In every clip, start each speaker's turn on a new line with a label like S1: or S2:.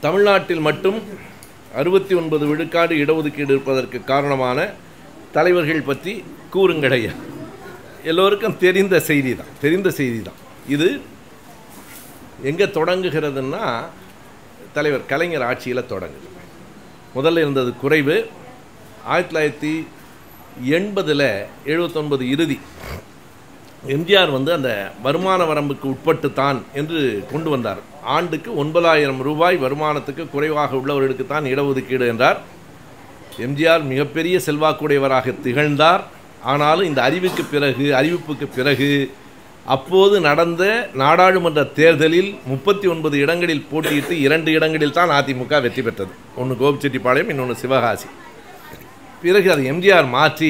S1: தமிழ்நாட்டில் மட்டும் அறுபத்தி ஒன்பது விழுக்காடு இடஒதுக்கீடு இருப்பதற்கு காரணமான தலைவர்கள் பற்றி கூறுங்கடையா எல்லோருக்கும் தெரிந்த செய்தி தான் தெரிந்த செய்தி தான் இது எங்கே தொடங்குகிறதுன்னா தலைவர் கலைஞர் ஆட்சியில் தொடங்குது முதல்ல இருந்தது குறைவு ஆயிரத்தி தொள்ளாயிரத்தி எண்பதில் எழுபத்தொன்பது இறுதி எம்ஜிஆர் வந்து அந்த வருமான வரம்புக்கு உட்பட்டு தான் என்று கொண்டு வந்தார் ஆண்டுக்கு ஒன்பதாயிரம் ரூபாய் வருமானத்துக்கு குறைவாக உள்ளவர்களுக்கு தான் இடஒதுக்கீடு என்றார் எம்ஜிஆர் மிகப்பெரிய செல்வாக்குடையவராக திகழ்ந்தார் ஆனாலும் இந்த அறிவுக்கு பிறகு அறிவிப்புக்கு பிறகு அப்போது நடந்த நாடாளுமன்ற தேர்தலில் முப்பத்தி ஒன்பது இடங்களில் போட்டியிட்டு இரண்டு இடங்களில் தான் அதிமுக வெற்றி பெற்றது ஒன்று கோபிச்செட்டிப்பாளையம் இன்னொன்று சிவகாசி பிறகு அதை எம்ஜிஆர் மாற்றி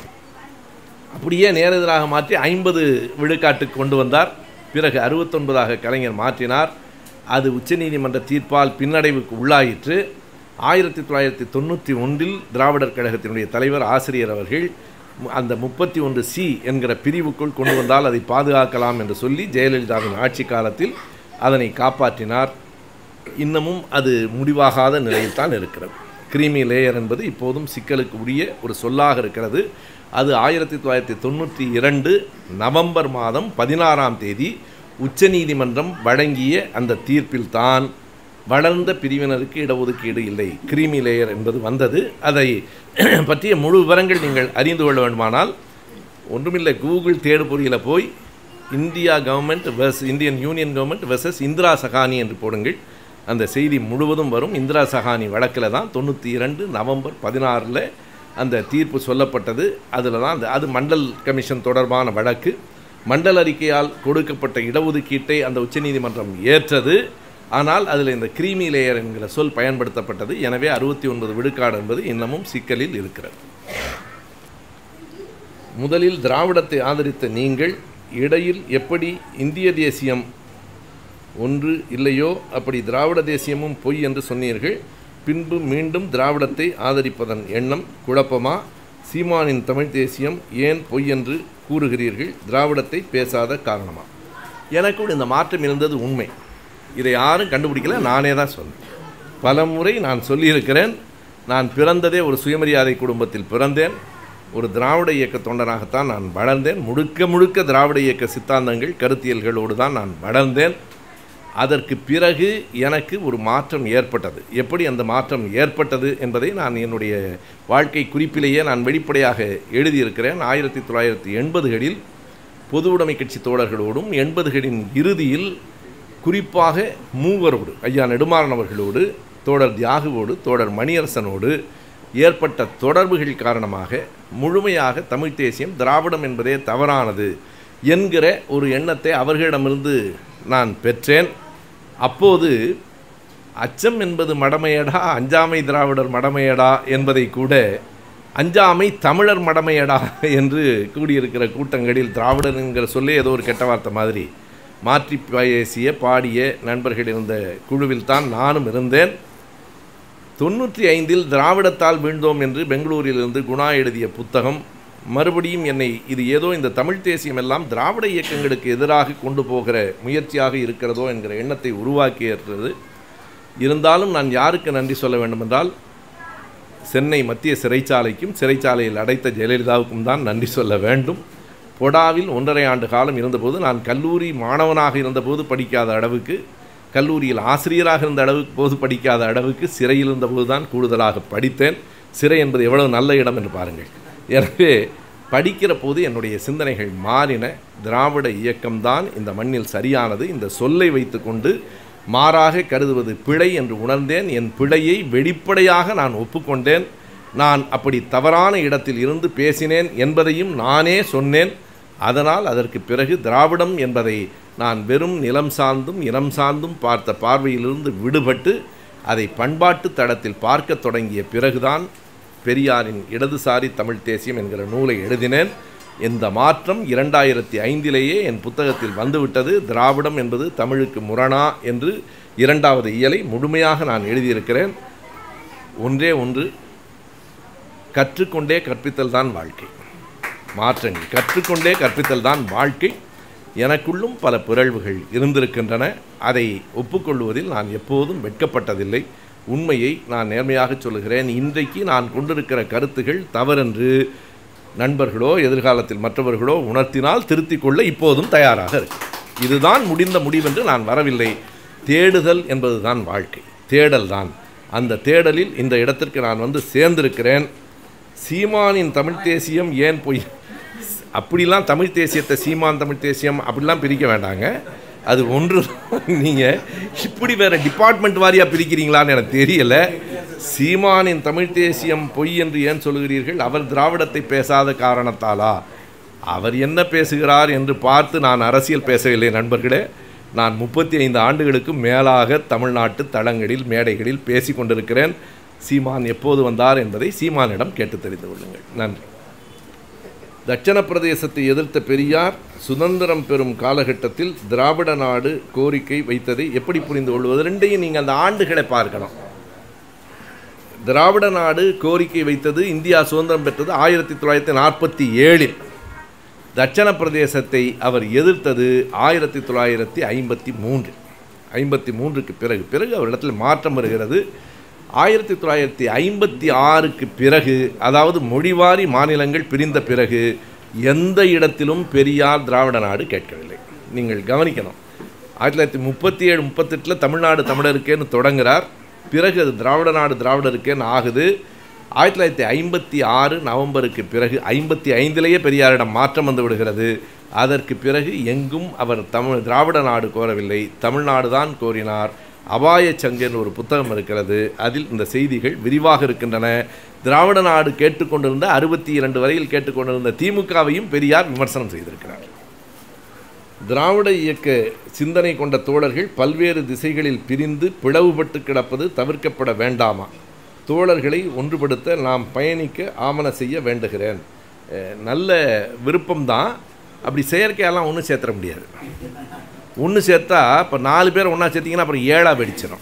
S1: அப்படியே நேரெதிராக மாற்றி ஐம்பது விழுக்காட்டுக்கு கொண்டு வந்தார் பிறகு அறுபத்தொன்பதாக கலைஞர் மாற்றினார் அது உச்சநீதிமன்ற தீர்ப்பால் பின்னடைவுக்கு உள்ளாயிற்று ஆயிரத்தி தொள்ளாயிரத்தி தொண்ணூற்றி ஒன்றில் திராவிடர் கழகத்தினுடைய தலைவர் ஆசிரியர் அவர்கள் மு- அந்த முப்பத்தி ஒன்று சி என்கிற பிரிவுக்குள் கொண்டு வந்தால் அதை பாதுகாக்கலாம் என்று சொல்லி ஜெயலலிதாவின் ஆட்சி காலத்தில் அதனை காப்பாற்றினார் இன்னமும் அது முடிவாகாத நிலையில் தான் இருக்கிறது கிரீமி லேயர் என்பது இப்போதும் சிக்கலுக்கு உரிய ஒரு சொல்லாக இருக்கிறது அது ஆயிரத்தி தொள்ளாயிரத்தி தொண்ணூற்றி இரண்டு நவம்பர் மாதம் பதினாறாம் தேதி உச்சநீதிமன்றம் வழங்கிய அந்த தீர்ப்பில் தான் வளர்ந்த பிரிவினருக்கு இடஒதுக்கீடு இல்லை கிரீமி லேயர் என்பது வந்தது அதை பற்றிய முழு விவரங்கள் நீங்கள் அறிந்து கொள்ள வேண்டுமானால் ஒன்றுமில்லை கூகுள் தேடுபொறியில் போய் India government versus Indian union government versus Indira Sahani என்று போடுங்கள் அந்த செய்தி முழுவதும் வரும் இந்திரா சகானி வழக்கில் தான் தொண்ணூற்றி இரண்டு நவம்பர் பதினாறில் அந்த தீர்ப்பு சொல்லப்பட்டது அதில் தான் அந்த அது மண்டல் கமிஷன் தொடர்பான வழக்கு மண்டல் அறிக்கையால் கொடுக்கப்பட்ட இடஒதுக்கீட்டை அந்த உச்சநீதிமன்றம் ஏற்றது ஆனால் அதில் இந்த கிரீமி லேயர் என்கிற சொல் பயன்படுத்தப்பட்டது எனவே அறுபத்தி ஒன்பது விழுக்காடு என்பது இன்னமும் சிக்கலில் இருக்கிறது முதலில் திராவிடத்தை ஆதரித்த நீங்கள் இடையில் எப்படி இந்திய தேசியம் ஒன்று இல்லையோ அப்படி திராவிட தேசியமும் பொய் என்று சொன்னீர்கள் பின்பு மீண்டும் திராவிடத்தை ஆதரிப்பதன் எண்ணம் குழப்பமா சீமானின் தமிழ் தேசியம் ஏன் பொய் என்று கூறுகிறீர்கள் திராவிடத்தை பேசாத காரணமா எனக்கு கூட இந்த மாற்றம் இருந்தது உண்மை இதை யாரும் கண்டுபிடிக்கல நானே தான் சொன்னேன் பல முறை நான் சொல்லியிருக்கிறேன் நான் பிறந்ததே ஒரு சுயமரியாதை குடும்பத்தில் பிறந்தேன் ஒரு திராவிட இயக்க தொண்டனாகத்தான் நான் வளர்ந்தேன் முழுக்க முழுக்க திராவிட இயக்க சித்தாந்தங்கள் கருத்தியல்களோடு தான் நான் வளர்ந்தேன் அதற்கு பிறகு எனக்கு ஒரு மாற்றம் ஏற்பட்டது எப்படி அந்த மாற்றம் ஏற்பட்டது என்பதை நான் என்னுடைய வாழ்க்கை குறிப்பிலேயே நான் வெளிப்படையாக எழுதியிருக்கிறேன் ஆயிரத்தி தொள்ளாயிரத்தி எண்பதுகளில் பொது உடைமை கட்சி தோழர்களோடும் எண்பதுகளின் இறுதியில் குறிப்பாக மூவரோடு ஐயா நெடுமாறன் அவர்களோடு தோழர் தியாகுவோடு தோழர் மணியரசனோடு ஏற்பட்ட தொடர்புகள் காரணமாக முழுமையாக தமிழ்த் தேசியம் திராவிடம் என்பதே தவறானது என்கிற ஒரு எண்ணத்தை அவர்களிடமிருந்து நான் பெற்றேன் அப்போது அச்சம் என்பது மடமையடா அஞ்சாமை திராவிடர் மடமையடா என்பதை கூட அஞ்சாமை தமிழர் மடமையடா என்று கூடியிருக்கிற கூட்டங்களில் திராவிடர் என்கிற சொல்லே ஏதோ ஒரு கெட்ட வார்த்தை மாதிரி மாற்றி பேசிய பாடிய நண்பர்கள் இருந்த குழுவில் தான் நானும் இருந்தேன் தொண்ணூற்றி ஐந்தில் திராவிடத்தால் வீழ்ந்தோம் என்று பெங்களூரிலிருந்து குணா எழுதிய புத்தகம் மறுபடியும் என்னை இது ஏதோ இந்த தமிழ் தேசியம் எல்லாம் திராவிட இயக்கங்களுக்கு எதிராக கொண்டு போகிற முயற்சியாக இருக்கிறதோ என்கிற எண்ணத்தை உருவாக்கியிருக்கிறது இருந்தாலும் நான் யாருக்கு நன்றி சொல்ல வேண்டுமென்றால் சென்னை மத்திய சிறைச்சாலைக்கும் சிறைச்சாலையில் அடைத்த ஜெயலலிதாவுக்கும் தான் நன்றி சொல்ல வேண்டும் பொடாவில் ஒன்றரை ஆண்டு காலம் இருந்தபோது நான் கல்லூரி மாணவனாக இருந்தபோது படிக்காத அளவுக்கு கல்லூரியில் ஆசிரியராக இருந்த அளவுக்கு போது படிக்காத அளவுக்கு சிறையில் இருந்தபோது தான் கூடுதலாக படித்தேன் சிறை என்பது எவ்வளவு நல்ல இடம் என்று பாருங்கள் எனவே படிக்கிற போது என்னுடைய சிந்தனைகள் மாறின திராவிட இயக்கம்தான் இந்த மண்ணில் சரியானது இந்த சொல்லை வைத்துக்கொண்டு மாறாக கருதுவது பிழை என்று உணர்ந்தேன் என் பிழையை வெளிப்படையாக நான் ஒப்புக்கொண்டேன் நான் அப்படி தவறான இடத்தில் இருந்து பேசினேன் என்பதையும் நானே சொன்னேன் அதனால் அதற்கு பிறகு திராவிடம் என்பதை நான் வெறும் நிலம் சார்ந்தும் இனம் சார்ந்தும் பார்த்த பார்வையிலிருந்து விடுபட்டு அதை பண்பாட்டு தடத்தில் பார்க்கத் தொடங்கிய பிறகுதான் பெரியாரின் இடதுசாரி தமிழ் தேசியம் என்கிற நூலை எழுதினேன் இந்த மாற்றம் இரண்டாயிரத்தி ஐந்திலேயே என் புத்தகத்தில் வந்துவிட்டது திராவிடம் என்பது தமிழுக்கு முரணா என்று இரண்டாவது இயலை முழுமையாக நான் எழுதியிருக்கிறேன் ஒன்றே ஒன்று கற்றுக்கொண்டே கற்பித்தல் தான் வாழ்க்கை மாற்றங்கள் கற்றுக்கொண்டே கற்பித்தல் தான் வாழ்க்கை எனக்குள்ளும் பல பிறழ்வுகள் இருந்திருக்கின்றன அதை ஒப்புக்கொள்வதில் நான் எப்போதும் வெட்கப்பட்டதில்லை உண்மையை நான் நேர்மையாக சொல்லுகிறேன் இன்றைக்கு நான் கொண்டிருக்கிற கருத்துகள் தவறென்று நண்பர்களோ எதிர்காலத்தில் மற்றவர்களோ உணர்த்தினால் திருத்திக் கொள்ள இப்போதும் தயாராக இருக்கு இதுதான் முடிந்த முடிவென்று நான் வரவில்லை தேடுதல் என்பதுதான் வாழ்க்கை தேடல் தான் அந்த தேடலில் இந்த இடத்திற்கு நான் வந்து சேர்ந்திருக்கிறேன் சீமானின் தமிழ் தேசியம் ஏன் போய் அப்படிலாம் தமிழ் தேசியத்தை சீமான் தமிழ் தேசியம் அப்படிலாம் பிரிக்க வேண்டாங்க அது ஒன்று நீங்கள் இப்படி வேறு டிபார்ட்மெண்ட் வாரியாக பிரிக்கிறீங்களான்னு எனக்கு தெரியல சீமானின் தமிழ் தேசியம் பொய் என்று ஏன் சொல்கிறீர்கள் அவர் திராவிடத்தை பேசாத காரணத்தாலா அவர் என்ன பேசுகிறார் என்று பார்த்து நான் அரசியல் பேசவில்லை நண்பர்களே நான் முப்பத்தி ஐந்து ஆண்டுகளுக்கு மேலாக தமிழ்நாட்டு தளங்களில் மேடைகளில் பேசி கொண்டிருக்கிறேன் சீமான் எப்போது வந்தார் என்பதை சீமானிடம் கேட்டு தெரிந்து கொள்ளுங்கள் நன்றி தட்சண பிரதேசத்தை எதிர்த்த பெரியார் சுதந்திரம் பெறும் காலகட்டத்தில் திராவிட நாடு கோரிக்கை வைத்ததை எப்படி புரிந்து கொள்வது ரெண்டையும் நீங்கள் அந்த ஆண்டுகளை பார்க்கணும் திராவிட நாடு கோரிக்கை வைத்தது இந்தியா சுதந்திரம் பெற்றது ஆயிரத்தி தொள்ளாயிரத்தி நாற்பத்தி ஏழில் தட்சண பிரதேசத்தை அவர் எதிர்த்தது ஆயிரத்தி தொள்ளாயிரத்தி ஐம்பத்தி மூன்று ஐம்பத்தி மூன்றுக்கு பிறகு பிறகு அவரிடத்தில் மாற்றம் வருகிறது ஆயிரத்தி தொள்ளாயிரத்தி ஐம்பத்தி ஆறுக்கு பிறகு அதாவது மொழிவாரி மாநிலங்கள் பிரிந்த பிறகு எந்த இடத்திலும் பெரியார் திராவிட நாடு கேட்கவில்லை நீங்கள் கவனிக்கணும் ஆயிரத்தி தொள்ளாயிரத்தி முப்பத்தி ஏழு முப்பத்தெட்டில் தமிழ்நாடு தமிழருக்கேன்னு தொடங்குகிறார் பிறகு அது திராவிட நாடு திராவிடருக்கேன்னு ஆகுது ஆயிரத்தி தொள்ளாயிரத்தி ஐம்பத்தி ஆறு நவம்பருக்கு பிறகு ஐம்பத்தி ஐந்திலேயே பெரியாரிடம் மாற்றம் வந்து விடுகிறது அதற்கு பிறகு எங்கும் அவர் தமிழ் திராவிட நாடு கோரவில்லை தமிழ்நாடு தான் கோரினார் அபாய சங்கன் ஒரு புத்தகம் இருக்கிறது அதில் இந்த செய்திகள் விரிவாக இருக்கின்றன திராவிட நாடு கேட்டுக்கொண்டிருந்த அறுபத்தி இரண்டு வரையில் கேட்டுக்கொண்டிருந்த திமுகவையும் பெரியார் விமர்சனம் செய்திருக்கிறார் திராவிட இயக்க சிந்தனை கொண்ட தோழர்கள் பல்வேறு திசைகளில் பிரிந்து பிளவுபட்டு கிடப்பது தவிர்க்கப்பட வேண்டாமா தோழர்களை ஒன்றுபடுத்த நாம் பயணிக்க ஆமன செய்ய வேண்டுகிறேன் அஹ் நல்ல விருப்பம்தான் அப்படி செயற்கையெல்லாம் ஒன்றும் சேர்த்துற முடியாது ஒன்று சேர்த்தா இப்போ நாலு பேர் ஒன்றா சேர்த்திங்கன்னா அப்புறம் ஏழாக வெடிச்சிடும்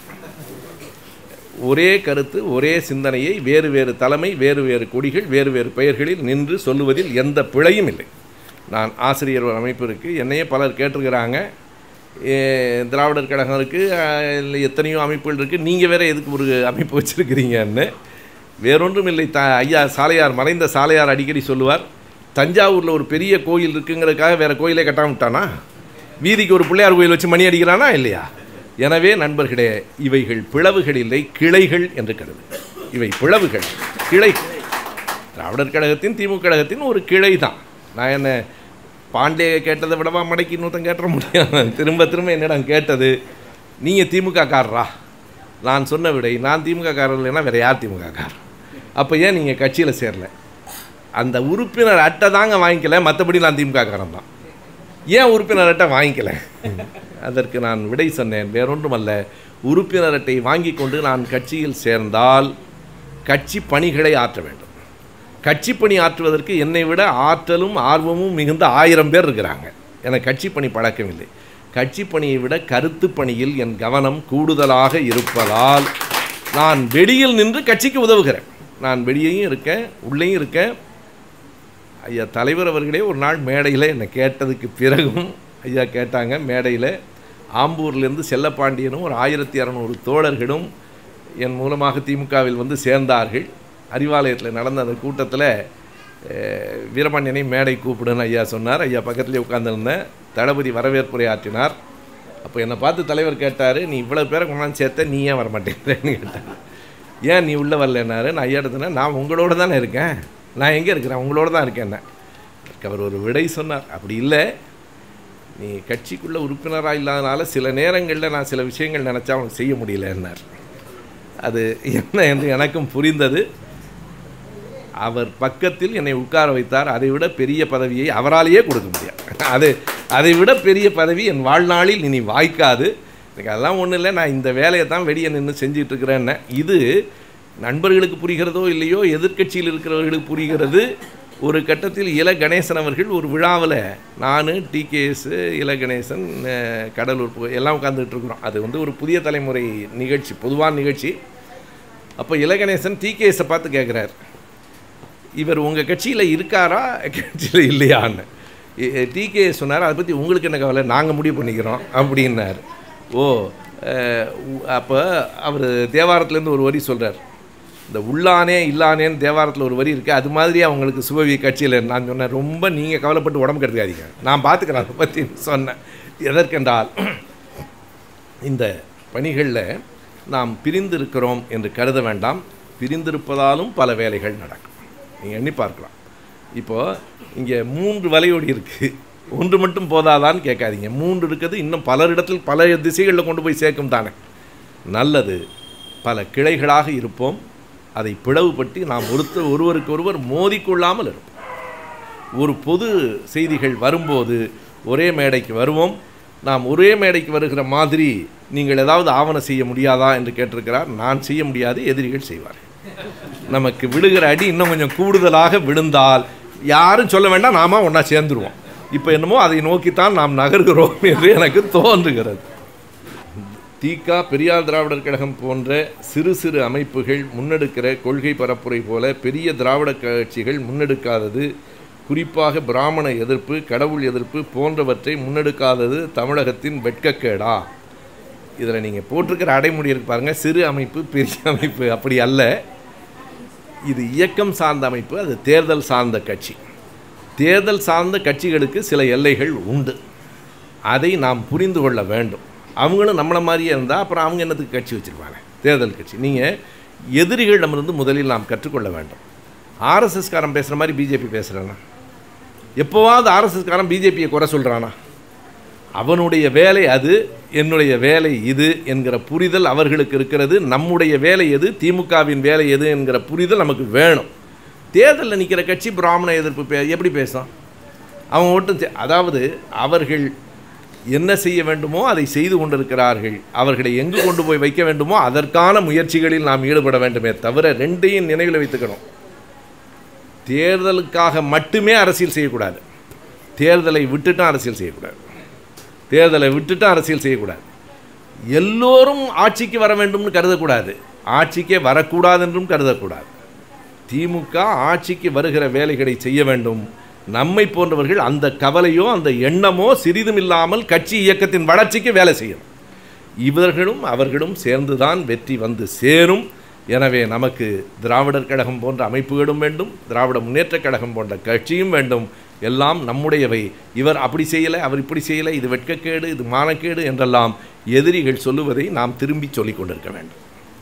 S1: ஒரே கருத்து ஒரே சிந்தனையை வேறு வேறு தலைமை வேறு வேறு கொடிகள் வேறு வேறு பெயர்களில் நின்று சொல்லுவதில் எந்த பிழையும் இல்லை நான் ஆசிரியர் ஒரு அமைப்பு இருக்குது என்னையே பலர் கேட்டிருக்கிறாங்க ஏ, திராவிடர் கழகம் இருக்குது எத்தனையோ அமைப்புகள் இருக்குது நீங்கள் வேற எதுக்கு ஒரு அமைப்பு வச்சுருக்கிறீங்கன்னு வேறொன்றும் இல்லை த ஐயா சாலையார் மறைந்த சாலையார் அடிக்கடி சொல்லுவார் தஞ்சாவூரில் ஒரு பெரிய கோயில் இருக்குங்கிறதுக்காக வேறு கோயிலே கட்டாம விட்டானா வீதிக்கு ஒரு பிள்ளையார் கோயில் வச்சு மணி அடிக்கிறானா இல்லையா எனவே நண்பர்களே இவைகள் பிளவுகள் இல்லை கிளைகள் என்று கருது இவை பிளவுகள் கிளை திராவிடர் கழகத்தின் திமுக கழகத்தின் ஒரு கிளை தான் நான் என்ன பாண்டே கேட்டதை விடவா மடக்கி இன்னொருத்தன் கேட்ட முடியாது திரும்ப திரும்ப என்னிடம் கேட்டது நீங்கள் திமுக காரரா நான் சொன்ன விடை நான் திமுக காரர் இல்லைன்னா வேறு யார் திமுக காரர் அப்போ ஏன் நீங்கள் கட்சியில் சேரல அந்த உறுப்பினர் அட்டை தாங்க வாங்கிக்கல மற்றபடி நான் திமுக காரன் தான் ஏன் உறுப்பினர் அட்டை வாங்கிக்கல அதற்கு நான் விடை சொன்னேன் வேறொன்றுமல்ல உறுப்பினர் அட்டை வாங்கி கொண்டு நான் கட்சியில் சேர்ந்தால் கட்சி பணிகளை ஆற்ற வேண்டும் கட்சி பணி ஆற்றுவதற்கு என்னை விட ஆற்றலும் ஆர்வமும் மிகுந்த ஆயிரம் பேர் இருக்கிறாங்க எனக்கு கட்சி பணி பழக்கமில்லை கட்சி பணியை விட கருத்து பணியில் என் கவனம் கூடுதலாக இருப்பதால் நான் வெளியில் நின்று கட்சிக்கு உதவுகிறேன் நான் வெளியேயும் இருக்கேன் உள்ளேயும் இருக்கேன் ஐயா தலைவர் அவர்களே ஒரு நாள் மேடையில் என்னை கேட்டதுக்கு பிறகும் ஐயா கேட்டாங்க மேடையில் ஆம்பூர்லேருந்து செல்லப்பாண்டியனும் ஒரு ஆயிரத்தி இரநூறு தோழர்களும் என் மூலமாக திமுகவில் வந்து சேர்ந்தார்கள் அறிவாலயத்தில் நடந்த அந்த கூட்டத்தில் அஹ், வீரபாண்டியனை மேடை கூப்பிடுன்னு ஐயா சொன்னார் ஐயா பக்கத்துலேயே உட்கார்ந்திருந்தேன் தளபதி வரவேற்புரை ஆற்றினார் அப்போ என்னை பார்த்து தலைவர் கேட்டார் நீ இவ்வளோ பேரை கொண்டாந்து சேர்த்த நீ ஏன் வரமாட்டேங்கிறேன்னு கேட்டார் ஏன் நீ உள்ளே வரலன்னாரு நான் ஐயா எடுத்தேன்னா நான் உங்களோட தானே இருக்கேன் நான் எங்கே இருக்கிறேன் உங்களோட தான் இருக்கேன் அதுக்கு அவர் ஒரு விடை சொன்னார் அப்படி இல்லை நீ கட்சிக்குள்ள உறுப்பினராக இல்லாதனால சில நேரங்களில் நான் சில விஷயங்கள் நினச்சா அவனுக்கு செய்ய முடியலன்னார் அது என்ன என்று எனக்கும் புரிந்தது அவர் பக்கத்தில் என்னை உட்கார வைத்தார் அதை விட பெரிய பதவியை அவராலேயே கொடுக்க முடியாது அது அதை விட பெரிய பதவி என் வாழ்நாளில் இனி வாய்க்காது எனக்கு அதெல்லாம் ஒன்றும் இல்லை நான் இந்த வேலையை தான் வெளியே நின்று செஞ்சிட்டு இருக்கிறேன்னு இது நண்பர்களுக்கு புரிகிறதோ இல்லையோ எதிர்க்கட்சியில் இருக்கிறவர்களுக்கு புரிகிறது ஒரு கட்டத்தில் இல கணேசன் அவர்கள் ஒரு விழாவில் நான் டிகேஎஸ் இல கணேசன் அஹ், கடலூர் பு- எல்லாம் உட்காந்துட்டு இருக்கிறோம் அது வந்து ஒரு புதிய தலைமுறை நிகழ்ச்சி பொதுவான நிகழ்ச்சி அப்போ இலகணேசன் டிகேஎஸை பார்த்து கேட்குறார் இவர் உங்கள் கட்சியில் இருக்காரா கட்சியில் இல்லையான்னு டிகே சொன்னார் அதை பற்றி உங்களுக்கு என்ன கவலை நாங்கள் முடிவு பண்ணிக்கிறோம் அப்படின்னார் ஓ அப்போ அவர் தேவாரத்துலேருந்து ஒரு வரி சொல்கிறார் இந்த உள்ளானே இல்லானேன்னு தேவாரத்தில் ஒரு வரி இருக்குது அது மாதிரி அவங்களுக்கு சுபவி கட்சியில் நான் சொன்னேன் ரொம்ப நீங்கள் கவலைப்பட்டு உடம்பு கெடுக்காதீங்க நான் பார்த்துக்கிறேன் அதை பற்றி சொன்னேன் எதற்கென்றால் இந்த பணிகளில் நாம் பிரிந்திருக்கிறோம் என்று கருத வேண்டாம் பிரிந்திருப்பதாலும் பல வேலைகள் நடக்கும் நீங்கள் எண்ணி பார்க்கலாம் இப்போது இங்கே மூன்று வலையொடி இருக்குது ஒன்று மட்டும் போதாதான்னு கேட்காதீங்க மூன்று இருக்குது இன்னும் பலரிடத்தில் பல திசைகளில் கொண்டு போய் சேர்க்கும் தானே நல்லது பல கிளைகளாக இருப்போம் அதை பிளவுபட்டு நாம் ஒருத்தர் ஒருவருக்கு ஒருவர் மோதிக்கொள்ளாமல் இருப்போம் ஒரு பொது செய்திகள் வரும்போது ஒரே மேடைக்கு வருவோம் நாம் ஒரே மேடைக்கு வருகிற மாதிரி நீங்கள் ஏதாவது ஆவணம் செய்ய முடியாதா என்று கேட்டிருக்கிறார் நான் செய்ய முடியாது எதிரிகள் செய்வார்கள் நமக்கு விழுகிற அடி இன்னும் கொஞ்சம் கூடுதலாக விழுந்தால் யாரும் சொல்ல வேண்டாம் நாம ஒன்றா சேர்ந்துருவோம் இப்போ என்னமோ அதை நோக்கித்தான் நாம் நகர்கிறோம் என்று எனக்கு தோன்றுகிறது தீகா பெரியார் திராவிடர் கழகம் போன்ற சிறு சிறு அமைப்புகள் முன்னெடுக்கிற கொள்கை பரப்புரை போல பெரிய திராவிட கட்சிகள் முன்னெடுக்காதது குறிப்பாக பிராமண எதிர்ப்பு கடவுள் எதிர்ப்பு போன்றவற்றை முன்னெடுக்காதது தமிழகத்தின் வெட்கக்கேடா இதில் நீங்கள் போட்டிருக்கிற அடைமொழி இருக்கு பாருங்கள் சிறு அமைப்பு பெரிய அமைப்பு அப்படி அல்ல இது இயக்கம் சார்ந்த அமைப்பு அது தேர்தல் சார்ந்த கட்சி தேர்தல் சார்ந்த கட்சிகளுக்கு சில எல்லைகள் உண்டு அதை நாம் புரிந்து கொள்ள வேண்டும் அவங்களும் நம்மளை மாதிரியே இருந்தால் அப்புறம் அவங்க என்னத்துக்கு கட்சி வச்சுருப்பாங்க தேர்தல் கட்சி நீங்கள் எதிரிகளிடமிருந்து முதலில் நாம் கற்றுக்கொள்ள வேண்டும் ஆர்எஸ்எஸ்காரன் பேசுகிற மாதிரி பிஜேபி பேசுகிறானா எப்போவாவது ஆர்எஸ்எஸ்காரன் பிஜேபியை குறை சொல்கிறானா அவனுடைய வேலை அது என்னுடைய வேலை இது என்கிற புரிதல் அவர்களுக்கு இருக்கிறது நம்முடைய வேலை எது திமுகவின் வேலை எது என்கிற புரிதல் நமக்கு வேணும் தேர்தலில் நிற்கிற கட்சி பிராமண எதிர்ப்பு பே எப்படி பேசும் அவங்க மட்டும் தே- அதாவது அவர்கள் என்ன செய்ய வேண்டுமோ அதை செய்து கொண்டிருக்கிறார்கள் அவர்களை எங்கு கொண்டு போய் வைக்க வேண்டுமோ அதற்கான முயற்சிகளில் நாம் ஈடுபட வேண்டுமே தவிர ரெண்டையும் நினைவில் வைத்துக்கணும் தேர்தலுக்காக மட்டுமே அரசியல் செய்யக்கூடாது தேர்தலை விட்டுட்டும் அரசியல் செய்யக்கூடாது தேர்தலை விட்டுட்டும் அரசியல் செய்யக்கூடாது எல்லோரும் ஆட்சிக்கு வர வேண்டும்னு கருதக்கூடாது ஆட்சிக்கே வரக்கூடாது என்றும் கருதக்கூடாது திமுக ஆட்சிக்கு வருகிற வேலைகளை செய்ய வேண்டும் நம்மை போன்றவர்கள் அந்த கவலையோ அந்த எண்ணமோ சிறிதும் இல்லாமல் கட்சி இயக்கத்தின் வளர்ச்சிக்கு வேலை செய்யணும் இவர்களும் அவர்களும் சேர்ந்துதான் வெற்றி வந்து சேரும் எனவே நமக்கு திராவிடர் கழகம் போன்ற அமைப்புகளும் வேண்டும் திராவிட முன்னேற்றக் கழகம் போன்ற கட்சியும் வேண்டும் எல்லாம் நம்முடையவை இவர் அப்படி செய்யலை அவர் இப்படி செய்யலை இது வெட்கக்கேடு இது மானக்கேடு என்றெல்லாம் எதிரிகள் சொல்லுவதை நாம் திரும்பி சொல்லிக் கொண்டிருக்க வேண்டும்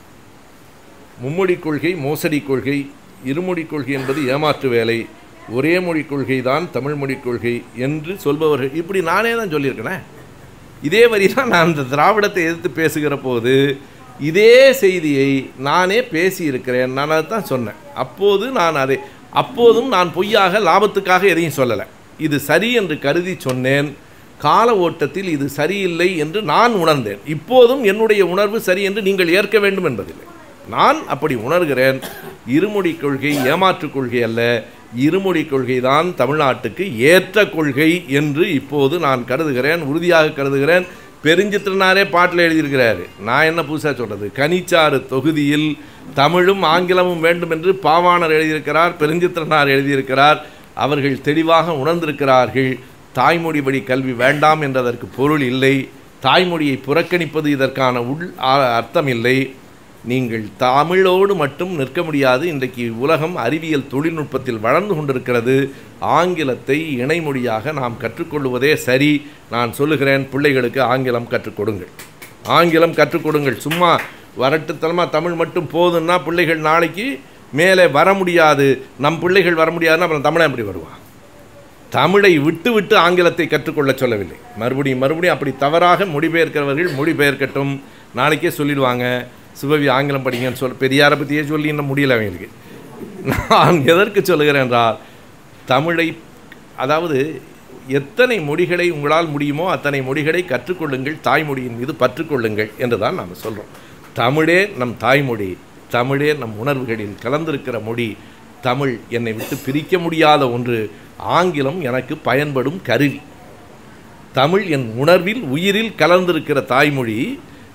S1: மும்மொழி கொள்கை மோசடி கொள்கை இருமொழி கொள்கை என்பது ஏமாற்று வேலை ஒரே மொழி கொள்கை தான் தமிழ் மொழி கொள்கை என்று சொல்பவர்கள் இப்படி நானே தான் சொல்லியிருக்கிறேன் இதே வரி தான் நான் இந்த திராவிடத்தை எதிர்த்து பேசுகிற போது இதே செய்தியை நானே பேசியிருக்கிறேன் நான் அதை தான் சொன்னேன் அப்போது நான் அதை அப்போதும் நான் பொய்யாக லாபத்துக்காக எதையும் சொல்லலை இது சரி என்று கருதி சொன்னேன் கால ஓட்டத்தில் இது சரியில்லை என்று நான் உணர்ந்தேன் இப்போதும் என்னுடைய உணர்வு சரி என்று நீங்கள் ஏற்க வேண்டும் என்பதில்லை நான் அப்படி உணர்கிறேன் இருமொழி கொள்கை ஏமாற்றுக் கொள்கை அல்ல இருமொழி கொள்கை தான் தமிழ்நாட்டுக்கு ஏற்ற கொள்கை என்று இப்போது நான் கருதுகிறேன் உறுதியாக கருதுகிறேன் பெருஞ்சித்திரனாரே பாட்டில் எழுதியிருக்கிறாரு நான் என்ன புதுசாக சொல்கிறது கனிச்சாறு தொகுதியில் தமிழும் ஆங்கிலமும் வேண்டும் என்று பாவாணர் எழுதியிருக்கிறார் பெருஞ்சித்திரனார் எழுதியிருக்கிறார் அவர்கள் தெளிவாக உணர்ந்திருக்கிறார்கள் தாய்மொழி வழி கல்வி வேண்டாம் என்றதற்கு பொருள் இல்லை தாய்மொழியை புறக்கணிப்பது இதற்கான உள் ஆ- அர்த்தம் இல்லை நீங்கள் தமிழோடு மட்டும் நிற்க முடியாது இன்றைக்கு உலகம் அறிவியல் தொழில்நுட்பத்தில் வளர்ந்து கொண்டிருக்கிறது ஆங்கிலத்தை இணைமொழியாக நாம் கற்றுக்கொள்வதே சரி நான் சொல்லுகிறேன் பிள்ளைகளுக்கு ஆங்கிலம் கற்றுக் கொடுங்கள் ஆங்கிலம் கற்றுக் கொடுங்கள் சும்மா வரட்டுத்தனமாக தமிழ் மட்டும் போதுன்னா பிள்ளைகள் நாளைக்கு மேலே வர முடியாது நம் பிள்ளைகள் வர முடியாதுன்னா அப்புறம் தமிழன் எப்படி வருவான் தமிழை விட்டு விட்டு ஆங்கிலத்தை கற்றுக்கொள்ள சொல்லவில்லை மறுபடியும் மறுபடியும் அப்படி தவறாக மொழிபெயர்க்கிறவர்கள் மொழிபெயர்க்கட்டும் நாளைக்கே சொல்லிடுவாங்க சுபவி ஆங்கிலம் படிங்கன்னு சொல் பெரியாரை பற்றியே சொல்லி இன்னும் முடியல அவங்களுக்கு நான் எதற்கு சொல்லுகிறேன் என்றால் தமிழை அதாவது எத்தனை மொழிகளை உங்களால் முடியுமோ அத்தனை மொழிகளை கற்றுக்கொள்ளுங்கள் தாய்மொழியின் மீது பற்றுக்கொள்ளுங்கள் என்று தான் நாம் சொல்கிறோம் தமிழே நம் தாய்மொழி தமிழே நம் உணர்வுகளில் கலந்திருக்கிற மொழி தமிழ் என்னை விட்டு பிரிக்க முடியாத ஒன்று ஆங்கிலம் எனக்கு பயன்படும் கருவி தமிழ் என் உணர்வில் உயிரில் கலந்திருக்கிற தாய்மொழி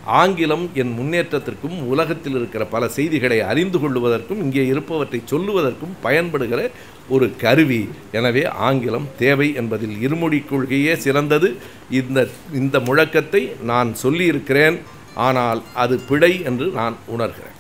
S1: ஆங்கிலம் என் முன்னேற்றத்திற்கும் உலகத்தில் இருக்கிற பல செய்திகளை அறிந்து கொள்வதற்கும் இங்கே இருப்பவற்றை சொல்லுவதற்கும் பயன்படுகிற ஒரு கருவி எனவே ஆங்கிலம் தேவை என்பதில் இருமொழி கொள்கையே சிறந்தது இந்த இந்த முழக்கத்தை நான் சொல்லியிருக்கிறேன் ஆனால் அது பிழை என்று நான் உணர்கிறேன்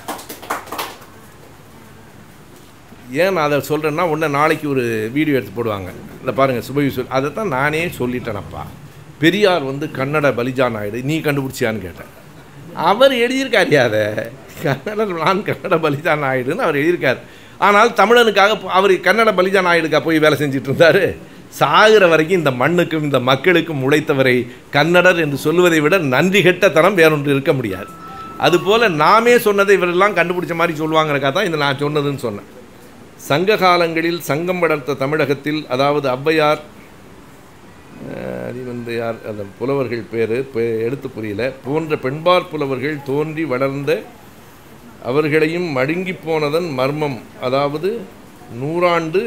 S1: ஏன் நான் அதை சொல்கிறேன்னா உடனே நாளைக்கு ஒரு வீடியோ எடுத்து போடுவாங்க இந்த பாருங்கள் சுபவி சொல் அதை தான் நானே சொல்லிட்டேனப்பா பெரியார் வந்து கன்னட பலிஜா நாயுடு நீ கண்டுபிடிச்சியான்னு கேட்டேன் அவர் எழுதியிருக்காரு அதை கன்னட நான் கன்னட பலிஜா நாயுடுன்னு அவர் எழுதியிருக்கார் ஆனால் தமிழனுக்காக போ- அவர் கன்னட பலிஜா நாயுடுக்கா போய் வேலை செஞ்சுட்டு இருந்தார் சாகிற வரைக்கும் இந்த மண்ணுக்கும் இந்த மக்களுக்கும் உழைத்தவரை கன்னடர் என்று சொல்லுவதை விட நன்றி கெட்டத்தனம் வேறொன்று இருக்க முடியாது அதுபோல் நாமே சொன்னதை இவரெல்லாம் கண்டுபிடிச்ச மாதிரி சொல்லுவாங்கிறக்கா தான் இந்த நான் சொன்னதுன்னு சொன்னேன் சங்க காலங்களில் சங்கம் வளர்த்த தமிழகத்தில் அதாவது ஔவையார் அஹ், அது வந்து யார் அந்த புலவர்கள் பேர் எடுத்து புரியல போன்ற பெண்பார் புலவர்கள் தோன்றி வளர்ந்த அவர்களையும் மழுங்கி போனதன் மர்மம் அதாவது நூறாண்டு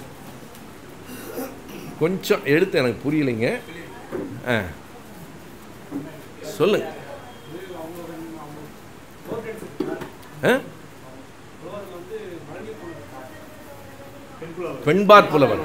S1: கொஞ்சம் எடுத்து எனக்கு புரியலைங்க ஆ சொல்லுங்க ஆ பெண்பார் புலவர்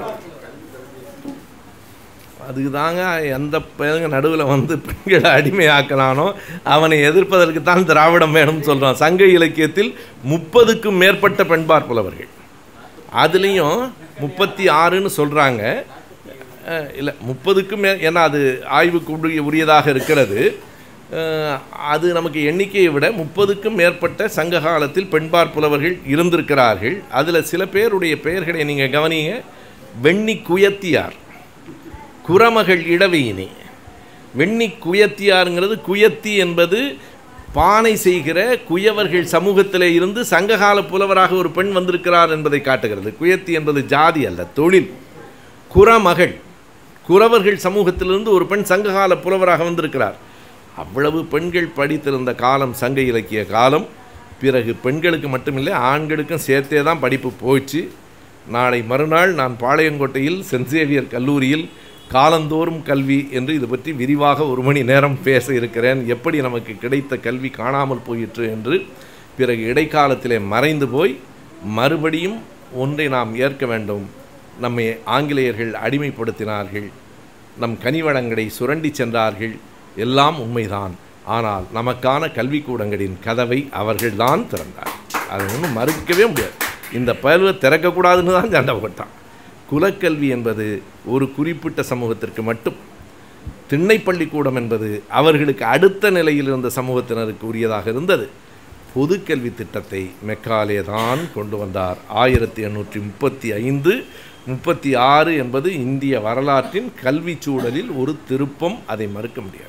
S1: அதுக்கு தாங்க எந்த பையங்க நடுவில் வந்து பெண்களை அடிமையாக்கினானோ அவனை எதிர்ப்பதற்கு தான் திராவிடம் வேணும்னு சொல்கிறான் சங்க இலக்கியத்தில் முப்பதுக்கும் மேற்பட்ட பெண்பார் புலவர்கள் அதுலேயும் முப்பத்தி ஆறுன்னு சொல்கிறாங்க இல்லை முப்பதுக்கும் மே ஏன்னா அது ஆய்வுக்கு உரிய உரியதாக இருக்கிறது அஹ், அது நமக்கு எண்ணிக்கையை விட முப்பதுக்கும் மேற்பட்ட சங்க காலத்தில் பெண்பார் புலவர்கள் இருந்திருக்கிறார்கள் அதில் சில பேருடைய பெயர்களை நீங்கள் கவனிங்க வெண்ணி குயத்தியார் குரமகள் இடவையினி வெண்ணி குயத்தியாருங்கிறது குயத்தி என்பது பானை செய்கிற குயவர்கள் சமூகத்திலே இருந்து சங்ககால புலவராக ஒரு பெண் வந்திருக்கிறார் என்பதை காட்டுகிறது குயத்தி என்பது ஜாதி அல்ல தொழில் குரமகள் குறவர்கள் சமூகத்திலிருந்து ஒரு பெண் சங்ககால புலவராக வந்திருக்கிறார் அவ்வளவு பெண்கள் படித்திருந்த காலம் சங்க இலக்கிய காலம் பிறகு பெண்களுக்கு மட்டுமில்லை ஆண்களுக்கும் சேர்த்தே தான் படிப்பு போச்சு நாளை மறுநாள் நான் பாளையங்கோட்டையில் சென்ட் சேவியர் கல்லூரியில் காலந்தோறும் கல்வி என்று இது பற்றி விரிவாக ஒரு மணி நேரம் பேச இருக்கிறேன் எப்படி நமக்கு கிடைத்த கல்வி காணாமல் போயிற்று என்று பிறகு இடைக்காலத்திலே மறைந்து போய் மறுபடியும் ஒன்றை நாம் ஏற்க வேண்டும் நம்மை ஆங்கிலேயர்கள் அடிமைப்படுத்தினார்கள் நம் கனிவளங்களை சுரண்டி சென்றார்கள் எல்லாம் உண்மைதான் ஆனால் நமக்கான கல்விக்கூடங்களின் கதவை அவர்கள்தான் திறந்தார் அதை ஒன்றும் மறுக்கவே முடியாது இந்த பயில்வை திறக்கக்கூடாதுன்னு தான் சண்டை போட்டான் குலக்கல்வி என்பது ஒரு குறிப்பிட்ட சமூகத்திற்கு மட்டும் திண்ணைப்பள்ளிக்கூடம் என்பது அவர்களுக்கு அடுத்த நிலையில் இருந்த சமூகத்தினருக்கு உரியதாக இருந்தது பொதுக்கல்வி திட்டத்தை மெக்காலே தான் கொண்டு வந்தார் ஆயிரத்தி எண்ணூற்றி முப்பத்தி ஐந்து முப்பத்தி ஆறு என்பது இந்திய வரலாற்றின் கல்வி சூழலில் ஒரு திருப்பம் அதை மறுக்க முடியாது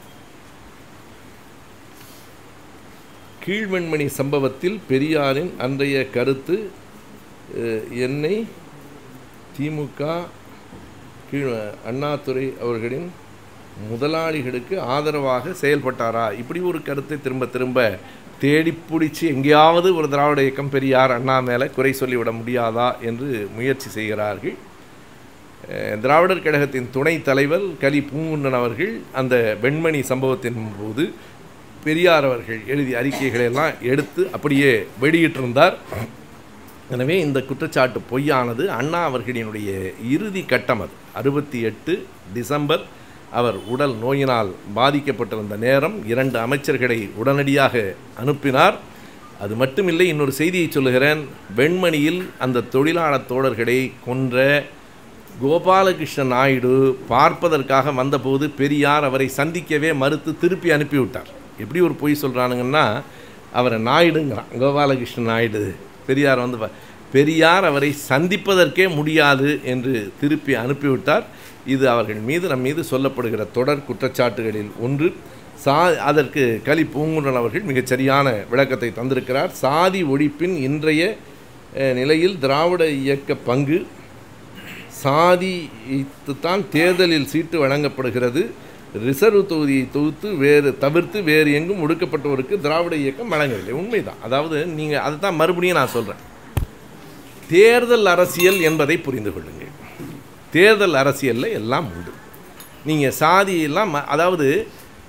S1: கீழ்வெண்மணி சம்பவத்தில் பெரியாரின் அன்றைய கருத்து அஹ், என்னை திமுக கீழ் அண்ணாதுரை அவர்களின் முதலாளிகளுக்கு ஆதரவாக செயல்பட்டாரா இப்படி ஒரு கருத்தை திரும்ப திரும்ப தேடி பிடிச்சி எங்கேயாவது ஒரு திராவிட இயக்கம் பெரியார் அண்ணா மேலே குறை சொல்லிவிட முடியாதா என்று முயற்சி செய்கிறார்கள் அஹ், திராவிடர் கழகத்தின் துணைத் தலைவர் கலி பூங்குன்றன் அவர்கள் அந்த வெண்மணி சம்பவத்தின் போது பெரியார் அவர்கள் எழுதிய அறிக்கைகளை எல்லாம் எடுத்து அப்படியே வெளியிட்டிருந்தார் எனவே இந்த குற்றச்சாட்டு பொய்யானது அண்ணா அவர்களினுடைய இறுதி கட்டம் அது அறுபத்தி எட்டு டிசம்பர் அவர் உடல் நோயினால் பாதிக்கப்பட்டிருந்த நேரம் இரண்டு அமைச்சர்களை உடனடியாக அனுப்பினார் அது மட்டுமில்லை இன்னொரு செய்தியை சொல்லுகிறேன் வெண்மணியில் அந்த தொழிலாளர் தோழர்களை கொன்ற கோபாலகிருஷ்ண நாயுடு பார்ப்பதற்காக வந்தபோது பெரியார் அவரை சந்திக்கவே மறுத்து திருப்பி அனுப்பிவிட்டார் எப்படி ஒரு பொய் சொல்கிறானுங்கன்னா அவரை நாயுடுங்கிறான் கோபாலகிருஷ்ண நாயுடு பெரியார் வந்து பா- பெரியார் அவரை சந்திப்பதற்கே முடியாது என்று திருப்பி அனுப்பிவிட்டார் இது அவர்கள் மீது நம் மீது சொல்லப்படுகிற தொடர் குற்றச்சாட்டுகளில் ஒன்று சா அதற்கு கலி பூங்குன்றன் அவர்கள் மிகச் சரியான விளக்கத்தை தந்திருக்கிறார் சாதி ஒழிப்பின் இன்றைய அஹ், நிலையில் திராவிட இயக்க பங்கு சாதித்துத்தான் தேர்தலில் சீட்டு வழங்கப்படுகிறது ரிசர்வ் தொகுதியை தொகுத்து வேறு தவிர்த்து வேறு எங்கும் ஒடுக்கப்பட்டோருக்கு திராவிட இயக்கம் வழங்கவில்லை உண்மைதான் அதாவது நீங்கள் அதை தான் மறுபடியும் நான் சொல்கிறேன் தேர்தல் அரசியல் என்பதை புரிந்து கொள்ளுங்கள் தேர்தல் அரசியலில் எல்லாம் உண்டு நீங்கள் சாதியெல்லாம் ம- அதாவது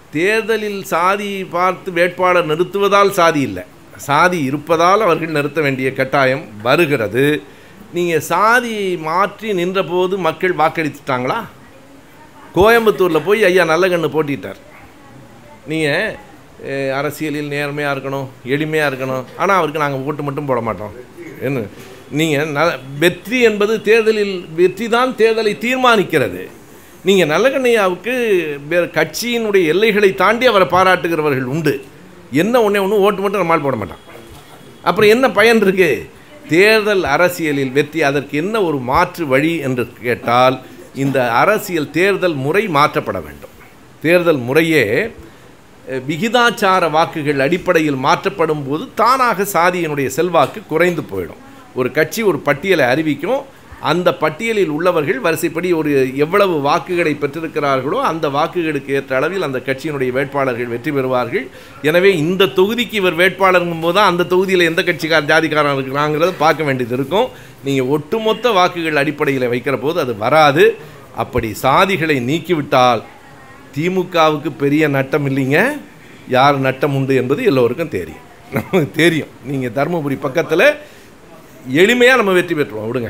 S1: தேர்தலில் சாதி பார்த்து வேட்பாளர் நிறுத்துவதால் சாதி இல்லை சாதி இருப்பதால் அவர்கள் நிறுத்த வேண்டிய கட்டாயம் வருகிறது நீங்கள் சாதி மாற்றி நின்றபோது மக்கள் வாக்களித்துட்டாங்களா கோயம்புத்தூரில் போய் ஐயா நல்லகண்ணு போட்டிட்டார் நீங்கள் அரசியலில் நேர்மையாக இருக்கணும் எளிமையாக இருக்கணும் ஆனால் அவருக்கு நாங்கள் ஓட்டு மட்டும் போட மாட்டோம் என்ன நீங்கள் ந வெற்றி என்பது தேர்தலில் வெற்றி தான் தேர்தலை தீர்மானிக்கிறது நீங்கள் நல்லகண்ணையாவுக்கு வேறு கட்சியினுடைய எல்லைகளை தாண்டி அவரை பாராட்டுகிறவர்கள் உண்டு என்ன ஒன்றே ஒன்று ஓட்டு மட்டும் நம்மால் போட மாட்டான் அப்புறம் என்ன பயன் இருக்கு தேர்தல் அரசியலில் வெற்றி அதற்கு என்ன ஒரு மாற்று வழி என்று கேட்டால் இந்த அரசியல் தேர்தல் முறை மாற்றப்பட வேண்டும் தேர்தல் முறையே அஹ், விகிதாச்சார வாக்குகள் அடிப்படையில் மாற்றப்படும் போது தானாக சாதியினுடைய செல்வாக்கு குறைந்து போயிடும் ஒரு கட்சி ஒரு பட்டியலை அறிவிக்கும் அந்த பட்டியலில் உள்ளவர்கள் வரிசைப்படி ஒரு எவ்வளவு வாக்குகளை பெற்றிருக்கிறார்களோ அந்த வாக்குகளுக்கு ஏற்ற அளவில் அந்த கட்சியினுடைய வேட்பாளர்கள் வெற்றி பெறுவார்கள் எனவே இந்த தொகுதிக்கு இவர் வேட்பாளருங்கும் போது தான் அந்த தொகுதியில் எந்த கட்சிக்கார ஜாதிக்காரன் இருக்கிறாங்கிறத பார்க்க வேண்டியது இருக்கும் நீங்கள் ஒட்டுமொத்த வாக்குகள் அடிப்படையில் வைக்கிற போது அது வராது அப்படி சாதிகளை நீக்கிவிட்டால் திமுகவுக்கு பெரிய நட்டம் இல்லைங்க யார் நட்டம் உண்டு என்பது எல்லோருக்கும் தெரியும் நமக்கு தெரியும் நீங்கள் தருமபுரி பக்கத்தில் எளிமையாக நம்ம வெற்றி பெற்றுவோம் விடுங்க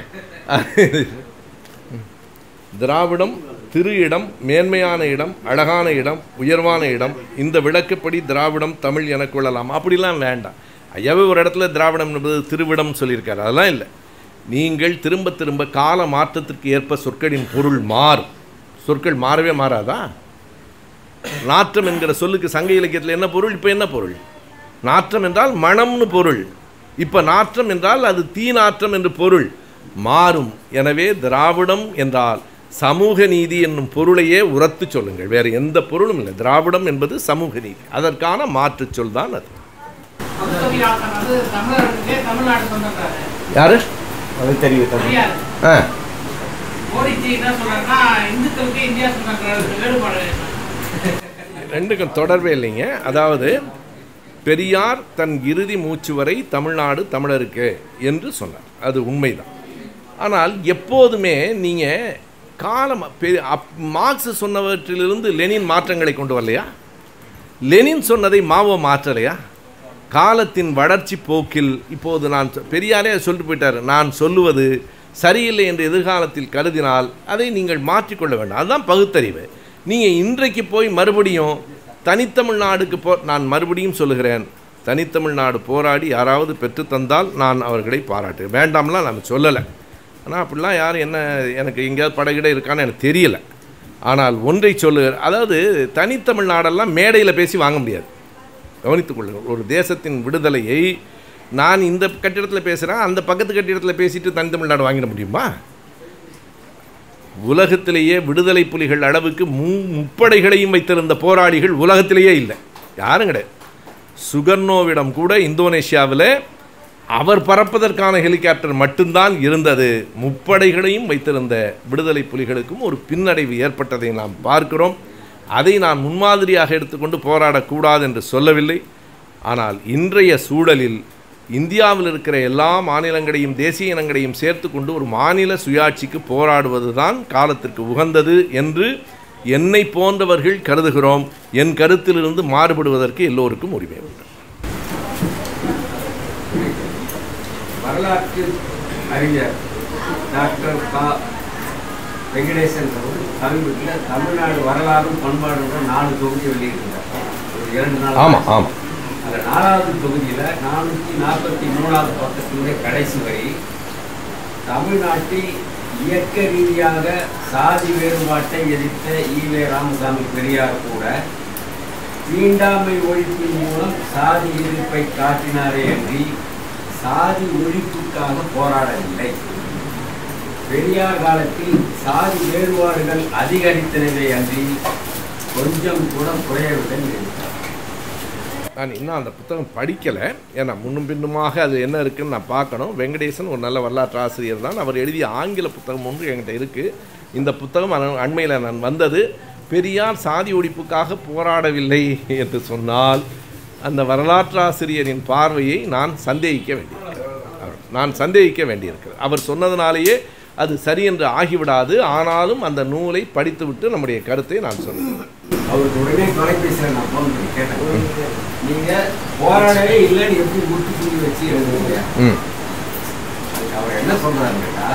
S1: திராவிடம் திரு இடம் மேன்மையான இடம் அழகான இடம் உயர்வான இடம் இந்த விளக்குப்படி திராவிடம் தமிழ் என கொள்ளலாம் அப்படிலாம் வேண்டாம் ஐயாவே ஒரு இடத்துல திராவிடம் என்பது திருவிடம் சொல்லியிருக்காரு அதெல்லாம் இல்லை நீங்கள் திரும்ப திரும்ப கால மாற்றத்திற்கு ஏற்ப சொற்களின் பொருள் மாறும் சொற்கள் மாறவே மாறாதா நாற்றம் என்கிற சொல்லுக்கு சங்க இலக்கியத்தில் என்ன பொருள் இப்போ என்ன பொருள் நாற்றம் என்றால் மணம்னு பொருள் இப்போ நாற்றம் என்றால் அது தீ நாற்றம் என்று பொருள் மாறும் எனவே திராவிடம் என்றால் சமூக நீதி என்னும் பொருளையே உரத்து சொல்லுங்கள் வேறு எந்த பொருளும் இல்லை திராவிடம் என்பது சமூக நீதி அதற்கான மாற்றுச் சொல் தான் அது
S2: பகுத்தறிவாக்கம் வந்து தமிழர்களுக்கே தமிழ்நாடு சொந்தக்காரு
S1: யாரு
S3: அது தெரியும்
S2: பெரியார்
S1: ஆ
S2: மோடிஜி என்ன சொல்றாருன்னா இந்துக்களுக்கு இந்தியா சொந்தக்காரர் வேறுபாடு என்ன?
S1: ரெண்டுக்கும் தொடர்பே இல்லைங்க அதாவது பெரியார் தன் இறுதி மூச்சு வரை தமிழ்நாடு தமிழருக்கு என்று சொன்னார் அது உண்மைதான் ஆனால் எப்போதுமே நீங்கள் காலம் பெ- அப்- மார்க்ஸ் சொன்னவற்றிலிருந்து லெனின் மாற்றங்களை கொண்டு வரலையா லெனின் சொன்னதை மாவோ மாற்றலையா காலத்தின் வளர்ச்சி போக்கில் இப்போது நான் சொ- பெரியாரே சொல்லிட்டு போயிட்டார் நான் சொல்லுவது சரியில்லை என்று எதிர்காலத்தில் கருதினால் அதை நீங்கள் மாற்றிக்கொள்ள வேண்டும் அதுதான் பகுத்தறிவு நீங்கள் இன்றைக்கு போய் மறுபடியும் தனித்தமிழ்நாடுக்கு போ நான் மறுபடியும் சொல்லுகிறேன் தனித்தமிழ்நாடு போராடி யாராவது பெற்று தந்தால் நான் அவர்களை பாராட்டு வேண்டாம்லாம் நான் சொல்லலை ஆனால் அப்படிலாம் யாரும் என்ன எனக்கு எங்கேயாவது படகிட இருக்கான்னு எனக்கு தெரியல ஆனால் ஒன்றை சொல்லுகிற அதாவது தனித்தமிழ்நாடெல்லாம் மேடையில் பேசி வாங்க முடியாது கவனித்துக் கொள்ளுங்கள் ஒரு தேசத்தின் விடுதலையை நான் இந்த கட்டிடத்தில் பேசுகிறேன் அந்த பக்கத்து கட்டிடத்தில் பேசிட்டு தனித்தமிழ்நாடு வாங்கிட முடியுமா உலகத்திலேயே விடுதலை புலிகள் அளவுக்கு மு முப்படைகளையும் வைத்திருந்த போராளிகள் உலகத்திலேயே இல்லை யாரும் கிடையாது சுகர்னோவிடம் கூட இந்தோனேஷியாவில் அவர் பறப்பதற்கான ஹெலிகாப்டர் மட்டும்தான் இருந்தது முப்படைகளையும் வைத்திருந்த விடுதலை புலிகளுக்கும் ஒரு பின்னடைவு ஏற்பட்டதை நாம் பார்க்கிறோம் அதை நான் முன்மாதிரியாக எடுத்துக்கொண்டு போராடக்கூடாது என்று சொல்லவில்லை ஆனால் இன்றைய சூழலில் இந்தியாவில் இருக்கிற எல்லா மாநிலங்களையும் தேசிய இனங்களையும் சேர்த்து கொண்டு ஒரு மாநில சுயாட்சிக்கு போராடுவது தான் காலத்திற்கு உகந்தது என்று என்னை போன்றவர்கள் கருதுகிறோம் என் கருத்திலிருந்து மாறுபடுவதற்கு எல்லோருக்கும் உரிமை உண்டு
S3: வரலாற்று அறிஞர் டாக்டர் கா வெங்கடேசன் அவர்கள் சமீபத்தில் தமிழ்நாடு வரலாறும் பண்பாடுன்ற நாலு தொகுதி வெளியிட்டிருந்தார் ஒரு இரண்டு நாள்
S1: ஆமாம் ஆமாம்
S3: அந்த நாலாவது தொகுதியில் நானூற்றி நாற்பத்தி மூணாவது பக்கத்தினுடைய கடைசி வரை தமிழ்நாட்டில் இயக்க ரீதியாக சாதி வேறுபாட்டை எதிர்த்த ஈவே ராமசாமி பெரியார் கூட தீண்டாமை ஒழிப்பின் மூலம் சாதி எதிர்ப்பை காட்டினாரே அன்றி சாதி ஒழிப்புக்காக போராடவில்லை பெரியார் காலத்தில் சாதி வேறுபாடுகள் அதிகரித்தனவே அன்றி கொஞ்சம் கூட குறையவில்லை என்றார்
S1: நான் இன்னும் அந்த புத்தகம் படிக்கலை ஏன்னா முன்னும் பின்னுமாக அது என்ன இருக்குன்னு நான் பார்க்கணும் வெங்கடேசன் ஒரு நல்ல வரலாற்று ஆசிரியர் தான் அவர் எழுதிய ஆங்கில புத்தகம் ஒன்று என்கிட்ட இருக்குது இந்த புத்தகம் அண்மையில் நான் வந்தது பெரியார் சாதி ஒழிப்புக்காக போராடவில்லை என்று சொன்னால் அந்த வரலாற்று ஆசிரியரின் பார்வையை நான் சந்தேகிக்க வேண்டியிருக்கிறது அவர் நான் சந்தேகிக்க வேண்டியிருக்கிறது அவர் சொன்னதுனாலேயே அது சரி என்று ஆகிவிடாது ஆனாலும் அந்த நூலை படித்துவிட்டு நம்முடைய கருத்தை நான் சொல்லுவேன்
S3: அவருக்கு உடனே தொலைபேசியில் நான் ஃபோன் பண்ணி கேட்டேன் நீங்க போராடவே இல்லைன்னு எப்படி முட்டு சொல்லி வச்சு எழுதுறீங்க
S1: ம்
S3: அதுக்கு அவர் என்ன சொல்றாரு கேட்டா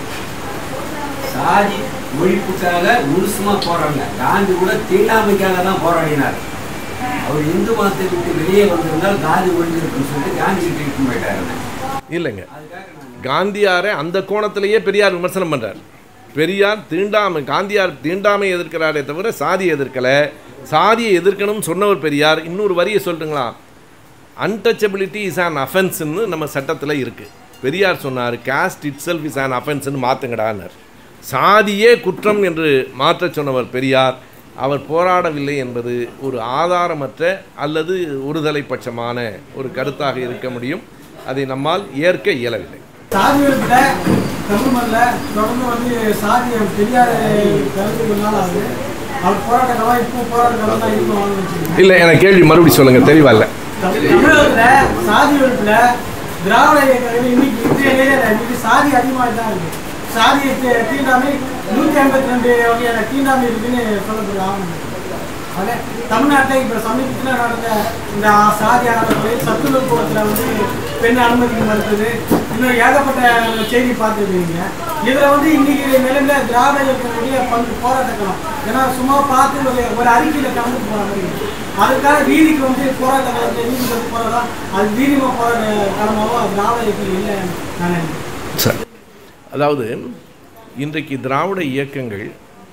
S3: சாதி ஒழிப்புக்காக முழுசுமா போராடல காந்தி கூட தீண்டாமைக்காக தான் போராடினார் அவர் இந்து மதத்தை விட்டு வெளியே வந்திருந்தால் காந்தி ஒழிஞ்சிருக்குன்னு சொல்லிட்டு காந்தி கிட்ட போயிட்டாரு
S1: இல்லைங்க
S3: அதுக்காக நான்
S1: காந்தியாரை அந்த கோணத்திலேயே பெரியார் விமர்சனம் பண்றார் பெரியார் தீண்டாமை காந்தியார் தீண்டாமை எதிர்க்கிறாரே தவிர சாதியை எதிர்க்கல சாதியை எதிர்க்கணும்னு சொன்னவர் பெரியார் இன்னொரு வரியை சொல்லட்டுங்களா அன்டச்சபிலிட்டி இஸ் an அஃபென்ஸ்னு நம்ம சட்டத்தில் இருக்குது பெரியார் சொன்னார் caste itself is an அஃபென்ஸ்னு மாற்றுங்கடான்னார் சாதியே குற்றம் என்று மாற்றச் சொன்னவர் பெரியார் அவர் போராடவில்லை என்பது ஒரு ஆதாரமற்ற அல்லது ஒருதலை பட்சமான ஒரு கருத்தாக இருக்க முடியும் அதை நம்மால் ஏற்க இயலவில்லை
S4: சாதிகளுக்கிட்ட தமிழ்மல்ல தொடர்ந்து வந்து சாதியை பெரியார் கருத்து நாள் ஆகுது அவர் போராட்ட காலம் இப்போ போராட்ட காலம் தான் இப்போ வாங்க வச்சிருக்கோம்
S1: இல்லை எனக்கு கேள்வி மறுபடியும் சொல்லுங்கள் தெளிவா இல்லை
S4: தமிழகத்துல சாதி ஒழிப்புல திராவிட இயக்கங்கள் இன்னைக்கு இன்றைய நிலையில இன்னைக்கு சாதி அதிகமாக தான் இருக்கு சாதியை தீ- தீண்டாமை நூற்றி ஐம்பத்தி ரெண்டு வகையான தீண்டாமை இருக்குன்னு சொல்லப்படுது ஆவணம் அதே தமிழ்நாட்டில் இப்போ சமீபத்தில் நடந்த இந்த சாதி அறநிலை சத்துணவு கூடத்தில் வந்து பெண் அனுமதிக்க மறுத்தது இன்னும் ஏகப்பட்ட செய்தி பார்த்துருக்கீங்க இதில் வந்து இன்னைக்கு நிலையில திராவிட இயக்கங்களுடைய பங்கு போராட்டக்கலாம் ஏன்னா சும்மா பார்த்து ஒரு ஒரு அறிக்கையில் கலந்துட்டு போகிற மாதிரி இருக்கு. அதுக்காக வீதிக்கு வந்து போராட்ட காலத்தில் வீதிக்கு வந்து போகிறதா அது வீதிமா போராட்ட காலமாகவும் திராவிட இயக்கம் இல்லை நான் நினைக்கிறேன்
S1: சரி அதாவது இன்றைக்கு திராவிட இயக்கங்கள்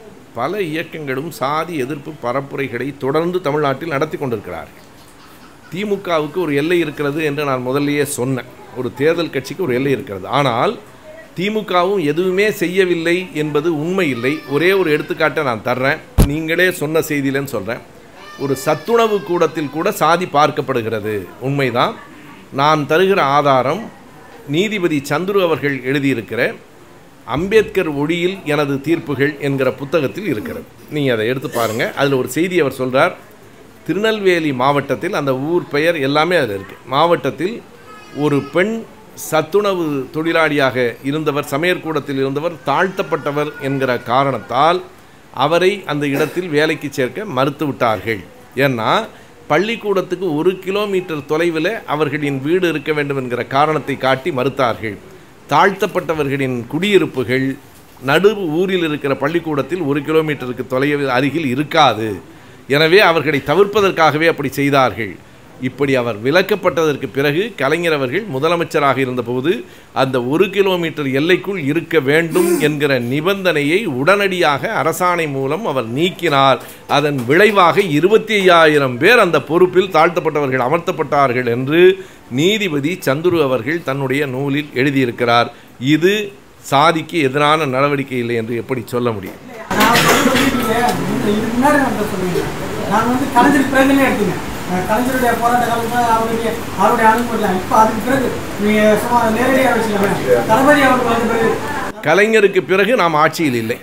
S1: பல இயக்கங்களும் சாதி எதிர்ப்பு பரப்புரைகளை தொடர்ந்து தமிழ்நாட்டில் நடத்தி கொண்டிருக்கிறார்கள் திமுகவுக்கு ஒரு எல்லை இருக்கிறது என்று நான் முதல்லயே சொன்னேன் ஒரு தேர்தல் கட்சிக்கு ஒரு எல்லை இருக்கிறது ஆனால் திமுகவும் எதுவுமே செய்யவில்லை என்பது உண்மை இல்லை ஒரே ஒரு எடுத்துக்காட்டை நான் தர்றேன் நீங்களே சொன்ன செய்தியிலன்னு சொல்கிறேன் ஒரு சத்துணவு கூடத்தில் கூட சாதி பார்க்கப்படுகிறது உண்மைதான் நான் தருகிற ஆதாரம் நீதிபதி சந்துரு அவர்கள் எழுதியிருக்கிற அம்பேத்கர் ஒளியில் எனது தீர்ப்புகள் என்கிற புத்தகத்தில் இருக்கிறது நீங்கள் அதை எடுத்து பாருங்கள் அதில் ஒரு செய்தி அவர் சொல்கிறார் திருநெல்வேலி மாவட்டத்தில் அந்த ஊர் பெயர் எல்லாமே அதில் இருக்குது மாவட்டத்தில் ஒரு பெண் சத்துணவு தொழிலாளியாக இருந்தவர் சமையற்கூடத்தில் இருந்தவர் தாழ்த்தப்பட்டவர் என்கிற காரணத்தால் அவரை அந்த இடத்தில் வேலைக்கு சேர்க்க மறுத்து விட்டார்கள் ஏன்னா பள்ளிக்கூடத்துக்கு ஒரு கிலோமீட்டர் தொலைவில் அவர்களின் வீடு இருக்க வேண்டும் என்கிற காரணத்தை காட்டி மறுத்தார்கள் தாழ்த்தப்பட்டவர்களின் குடியிருப்புகள் நடு ஊரில் இருக்கிற பள்ளிக்கூடத்தில் ஒரு கிலோமீட்டருக்கு தொலைவில் அருகில் இருக்காது எனவே அவர்களை தவிர்ப்பதற்காகவே அப்படி செய்தார்கள் இப்படி அவர் விலக்கப்பட்டதற்கு பிறகு கலைஞர் அவர்கள் முதலமைச்சராக இருந்தபோது அந்த ஒரு கிலோமீட்டர் எல்லைக்குள் இருக்க வேண்டும் என்கிற நிபந்தனையை உடனடியாக அரசாணை மூலம் அவர் நீக்கினார் அதன் விளைவாக இருபத்தி ஐயாயிரம் பேர் அந்த பொறுப்பில் தாழ்த்தப்பட்டவர்கள் அமர்த்தப்பட்டார்கள் என்று நீதிபதி சந்துரு அவர்கள் தன்னுடைய நூலில் எழுதியிருக்கிறார் இது சாதிக்கு எதிரான நடவடிக்கை இல்லை என்று எப்படி சொல்ல முடியும்
S4: நான் சொல்றது நீங்க இந்த இதுக்கு முன்னாடி நான் சொல்லுங்க நான் வந்து கலைஞர் பிறகுனே எடுத்துங்க அஹ் கலைஞருடைய போராட்ட காலத்துல அவருடைய அவருடைய அனுமதிலாம் இப்போ அதுக்கு பிறகு நீங்க சும்மா நேரடியாக வச்சுக்கோங்க தளபதி அவருக்கு வந்த பிறகு
S1: கலைஞருக்கு பிறகு நாம் ஆட்சியில் இல்லை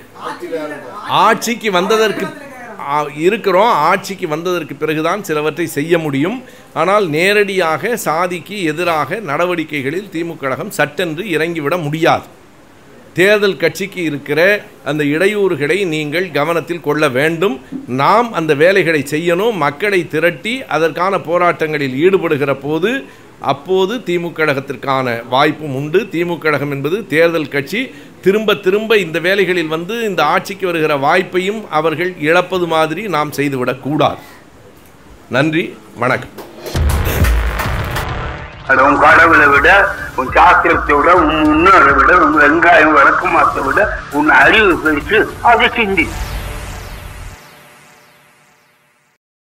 S1: ஆட்சிக்கு வந்ததற்கு ஆ- இருக்கிறோம் ஆட்சிக்கு வந்ததற்கு பிறகுதான் சிலவற்றை செய்ய முடியும் ஆனால் நேரடியாக சாதிக்கு எதிராக நடவடிக்கைகளில் திமுக கழகம் சட்டென்று இறங்கிவிட முடியாது தேர்தல் கட்சிக்கு இருக்கிற அந்த இடையூறுகளை நீங்கள் கவனத்தில் கொள்ள வேண்டும் நாம் அந்த வேலைகளை செய்யணும் மக்களை திரட்டி அதற்கான போராட்டங்களில் ஈடுபடுகிற போது அப்போது திமுக கழகத்திற்கான வாய்ப்பும் உண்டு திமுக கழகம் என்பது தேர்தல் கட்சி திரும்ப திரும்ப இந்த வேலைகளில் வந்து இந்த ஆட்சிக்கு வருகிற வாய்ப்பையும் அவர்கள் இழப்பது மாதிரி நாம் செய்துவிடக் கூடாது நன்றி வணக்கம்
S5: அது உன் கடவுளை விட உன் சாஸ்திரத்தை விட உன் முன்னோரை விட உன் வெங்காயம் விளக்கமாத்தை விட உன் அறிவு பெருசு அதை சிந்தி